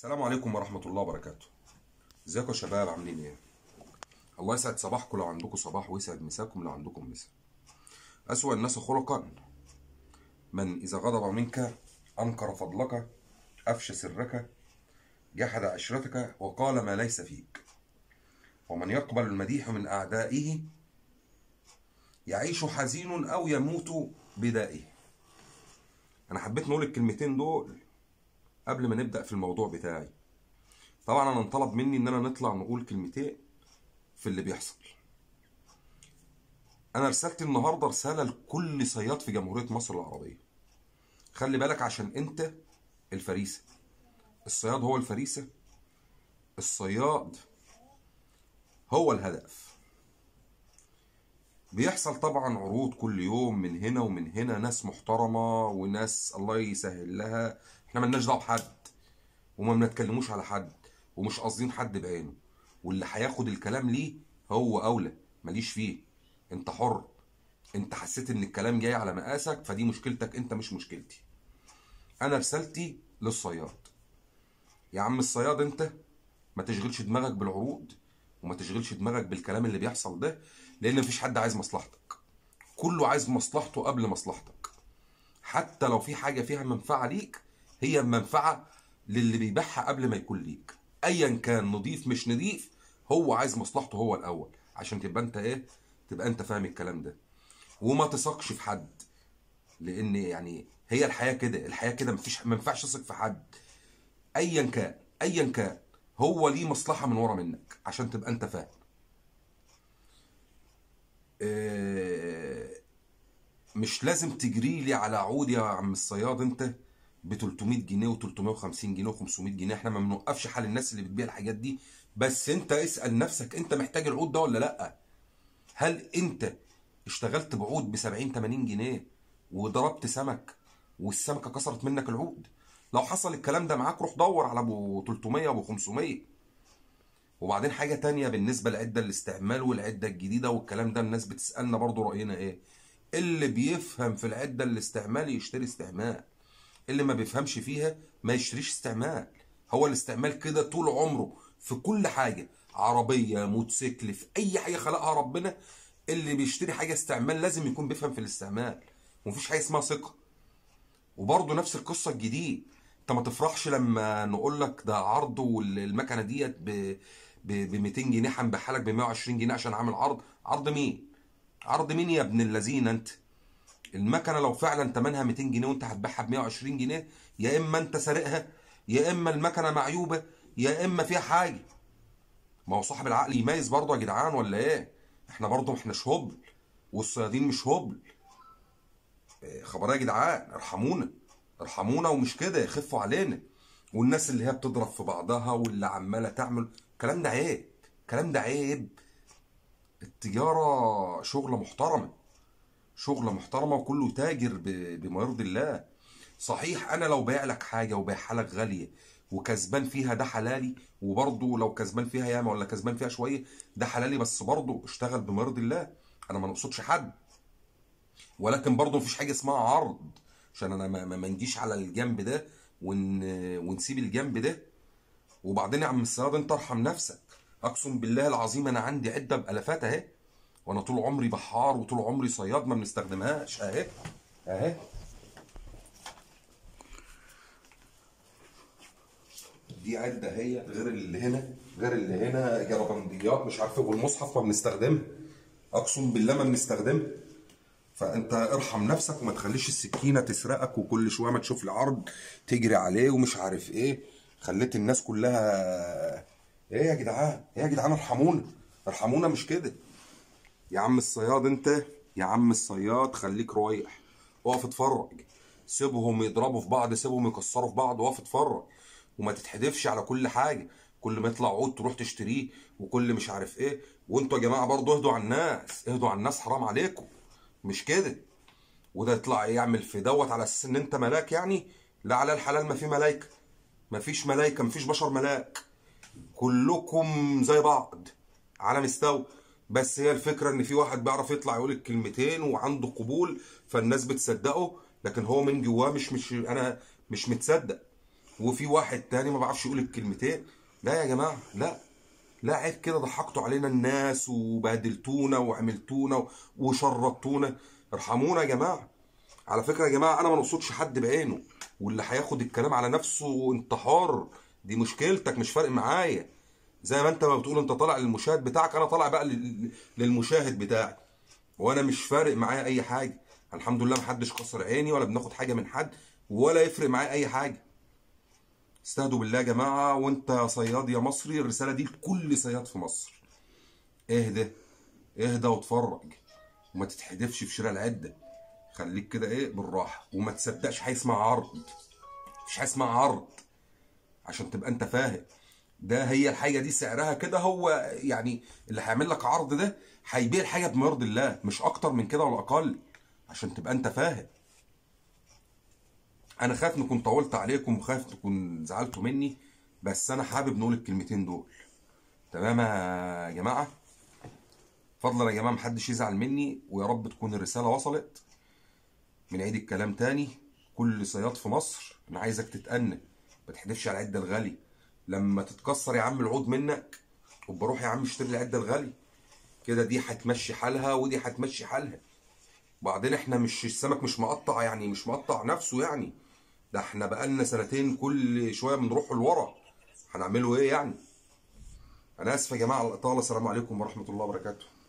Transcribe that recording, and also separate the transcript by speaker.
Speaker 1: السلام عليكم ورحمة الله وبركاته ازيكم يا شباب عاملين ايه الله يسعد صباحكم لو عندكم صباح ويسعد مساكم لو عندكم مسا أسوأ الناس خلقا من إذا غضب منك أنكر فضلك أفشى سرك جحد عشرتك وقال ما ليس فيك ومن يقبل المديح من أعدائه يعيش حزين أو يموت بدائه أنا حبيت نقول الكلمتين دول قبل ما نبدأ في الموضوع بتاعي طبعا انا انطلب مني ان انا نطلع نقول كلمتين في اللي بيحصل انا رسالتي النهارده رساله لكل صياد في جمهوريه مصر العربيه خلي بالك عشان انت الفريسه الصياد هو الفريسه الصياد هو الهدف بيحصل طبعا عروض كل يوم من هنا ومن هنا ناس محترمه وناس الله يسهل لها احنا ملناش دعوه بحد وما بنتكلموش على حد ومش قاصدين حد بعينه واللي هياخد الكلام ليه هو اولى ماليش فيه انت حر انت حسيت ان الكلام جاي على مقاسك فدي مشكلتك انت مش مشكلتي انا رسالتي للصياد يا عم الصياد انت ما تشغلش دماغك بالعروض وما تشغلش دماغك بالكلام اللي بيحصل ده لان مفيش حد عايز مصلحتك كله عايز مصلحته قبل مصلحتك حتى لو في حاجه فيها منفعه ليك هي منفعه للي بيبيعها قبل ما يكون ليك ايا كان نضيف مش نضيف هو عايز مصلحته هو الاول عشان تبقى انت ايه تبقى انت فاهم الكلام ده وما تثقش في حد لان يعني هي الحياه كده الحياه كده مفيش ما ينفعش تثق في حد ايا كان ايا كان هو ليه مصلحه من ورا منك عشان تبقى انت فاهم إيه مش لازم تجري لي على عود يا عم الصياد انت ب 300 جنيه و350 جنيه و500 جنيه احنا ما بنوقفش حال الناس اللي بتبيع الحاجات دي بس انت اسال نفسك انت محتاج العود ده ولا لا هل انت اشتغلت بعود ب 70 80 جنيه وضربت سمك والسمكه كسرت منك العود لو حصل الكلام ده معاك روح دور على ابو 300 وابو 500 وبعدين حاجه تانية بالنسبه لعده الاستعمال والعده الجديده والكلام ده الناس بتسالنا برضو راينا ايه اللي بيفهم في العده الاستعمال يشتري استعمال اللي ما بيفهمش فيها ما يشتريش استعمال هو الاستعمال كده طول عمره في كل حاجة عربية موتوسيكل في أي حاجة خلقها ربنا اللي بيشتري حاجة استعمال لازم يكون بيفهم في الاستعمال ومفيش حاجة اسمها ثقة وبرضه نفس القصة الجديد انت ما تفرحش لما نقول لك ده عرض والمكنة ديت ب ب 200 جنيه هنبيعها لك ب 120 جنيه عشان عامل عرض عرض مين؟ عرض مين يا ابن اللذين انت؟ المكنه لو فعلا ثمنها 200 جنيه وانت هتبيعها ب 120 جنيه يا اما انت سارقها يا اما المكنه معيوبه يا اما فيها حاجه ما هو صاحب العقل يميز برضه يا جدعان ولا ايه احنا برضه احناش هبل والصيادين مش هبل إيه خبر يا جدعان ارحمونا ارحمونا ومش كده يخفوا علينا والناس اللي هي بتضرب في بعضها واللي عماله تعمل الكلام ده عيب الكلام ده عيب التجاره شغله محترمه شغلة محترمة وكله تاجر بما يرضي الله صحيح انا لو بايع لك حاجة وبايعها لك غالية وكسبان فيها ده حلالي وبرضه لو كسبان فيها ياما ولا كسبان فيها شوية ده حلالي بس برضه اشتغل بما يرضي الله انا ما نقصدش حد ولكن برضه مفيش حاجة اسمها عرض عشان انا ما, ما نجيش على الجنب ده ون... ونسيب الجنب ده وبعدين يا عم الصياد انت ارحم نفسك اقسم بالله العظيم انا عندي عده بالافات اهي وانا طول عمري بحار وطول عمري صياد ما بنستخدمهاش اهي اهي دي عده هي غير اللي هنا غير اللي هنا جربنديات مش عارف والمصحف ما بنستخدمها اقسم بالله ما بنستخدمها فانت ارحم نفسك وما تخليش السكينه تسرقك وكل شويه ما تشوف العرض تجري عليه ومش عارف ايه خليت الناس كلها ايه يا جدعان ايه يا جدعان ارحمونا ارحمونا مش كده يا عم الصياد انت يا عم الصياد خليك رايح اقف اتفرج سيبهم يضربوا في بعض سيبهم يكسروا في بعض واقف اتفرج وما تتحدفش على كل حاجه كل ما يطلع عود تروح تشتريه وكل مش عارف ايه وانتوا يا جماعه برضه اهدوا على الناس اهدوا على الناس حرام عليكم مش كده وده يطلع يعمل في دوت على اساس ان انت ملاك يعني لا على الحلال ما في ملايكه ما فيش ملايكه ما فيش بشر ملاك كلكم زي بعض على مستوى بس هي الفكرة ان في واحد بيعرف يطلع يقول الكلمتين وعنده قبول فالناس بتصدقه لكن هو من جواه مش مش انا مش متصدق وفي واحد تاني ما بعرفش يقول الكلمتين لا يا جماعه لا لا عيب كده ضحكتوا علينا الناس وبهدلتونا وعملتونا وشرطونا ارحمونا يا جماعه على فكره يا جماعه انا ما نقصدش حد بعينه واللي هياخد الكلام على نفسه انتحار دي مشكلتك مش فارق معايا زي ما انت ما بتقول انت طالع للمشاهد بتاعك انا طالع بقى لل- للمشاهد بتاعي وانا مش فارق معايا اي حاجه الحمد لله محدش كسر عيني ولا بناخد حاجه من حد ولا يفرق معايا اي حاجه استهدوا بالله يا جماعه وانت يا صياد يا مصري الرساله دي لكل صياد في مصر اهدى اهدى واتفرج وما تتحدفش في شراء العده خليك كده ايه بالراحه وما تصدقش حاجه اسمها عرض مفيش حاجه اسمها عرض عشان تبقى انت فاهم ده هي الحاجه دي سعرها كده هو يعني اللي هيعمل لك عرض ده هيبيع الحاجه بما يرضي الله مش اكتر من كده ولا اقل عشان تبقى انت فاهم انا خايف نكون طولت عليكم وخايف تكون زعلتوا مني بس انا حابب نقول الكلمتين دول تمام يا جماعه فضلا يا جماعه محدش يزعل مني ويا رب تكون الرساله وصلت من عيد الكلام تاني كل صياد في مصر انا عايزك تتأنى ما تحدفش على العده الغالي لما تتكسر يا عم العود منك وبروح روح يا عم اشتري العده الغالي كده دي هتمشي حالها ودي هتمشي حالها وبعدين احنا مش السمك مش مقطع يعني مش مقطع نفسه يعني ده احنا بقالنا سنتين كل شويه بنروح لورا هنعمله ايه يعني انا اسف يا جماعه على الاطاله السلام عليكم ورحمه الله وبركاته